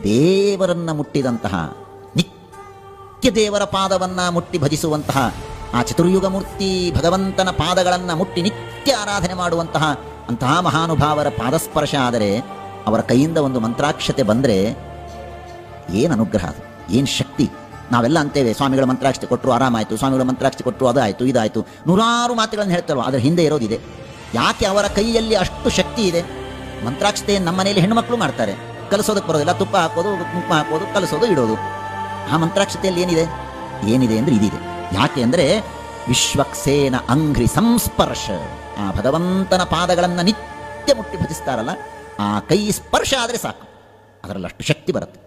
ದೇವರನ್ನ ಮುಟ್ಟಿದಂತಹ ನಿತ್ಯ ದೇವರ ಪಾದವನ್ನ ಮುಟ್ಟಿ ಭಜಿಸುವಂತಹ ಆ ಚತುರ್ಯುಗ ಮೂರ್ತಿ ಭಗವಂತನ ಪಾದಗಳನ್ನು ಮುಟ್ಟಿ ನಿತ್ಯ ಆರಾಧನೆ ಮಾಡುವಂತಹ ಅಂತಹ ಮಹಾನುಭಾವರ ಪಾದಸ್ಪರ್ಶ ಆದರೆ ಅವರ ಕೈಯಿಂದ ಒಂದು ಮಂತ್ರಾಕ್ಷತೆ ಬಂದರೆ ಏನು ಅನುಗ್ರಹ ಅದು ಏನು ಶಕ್ತಿ ನಾವೆಲ್ಲ ಅಂತೇವೆ ಸ್ವಾಮಿಗಳ ಮಂತ್ರಾಕ್ಷತೆ ಕೊಟ್ಟರು ಆರಾಮಾಯಿತು ಸ್ವಾಮಿಗಳ ಮಂತ್ರಾಕ್ಷತೆ ಕೊಟ್ಟರು ಅದು ಆಯಿತು ಇದಾಯಿತು ನೂರಾರು ಮಾತುಗಳನ್ನು ಹೇಳ್ತಾರೋ ಅದರ ಹಿಂದೆ ಇರೋದಿದೆ ಯಾಕೆ ಅವರ ಕೈಯಲ್ಲಿ ಅಷ್ಟು ಶಕ್ತಿ ಇದೆ ಮಂತ್ರಾಕ್ಷತೆ ನಮ್ಮ ಮನೆಯಲ್ಲಿ ಹೆಣ್ಣುಮಕ್ಕಳು ಮಾಡ್ತಾರೆ ಕಲಿಸೋದಕ್ಕೆ ಬರೋದಿಲ್ಲ ತುಪ್ಪ ಹಾಕೋದು ಕುಂಕುಮ ಹಾಕೋದು ಕಲಿಸೋದು ಇಡೋದು ಆ ಮಂತ್ರಾಕ್ಷತೆಯಲ್ಲಿ ಏನಿದೆ ಏನಿದೆ ಅಂದರೆ ಇದಿದೆ ಯಾಕೆ ಅಂದರೆ ವಿಶ್ವಕ್ಸೇನ ಅಂಘ್ರಿ ಸಂಸ್ಪರ್ಶ ಆ ಭಗವಂತನ ಪಾದಗಳನ್ನು ನಿತ್ಯ ಮುಟ್ಟಿ ಭಜಿಸ್ತಾರಲ್ಲ ಆ ಕೈ ಸ್ಪರ್ಶ ಆದರೆ ಸಾಕು ಅದರಲ್ಲಿ ಅಷ್ಟು ಶಕ್ತಿ ಬರುತ್ತೆ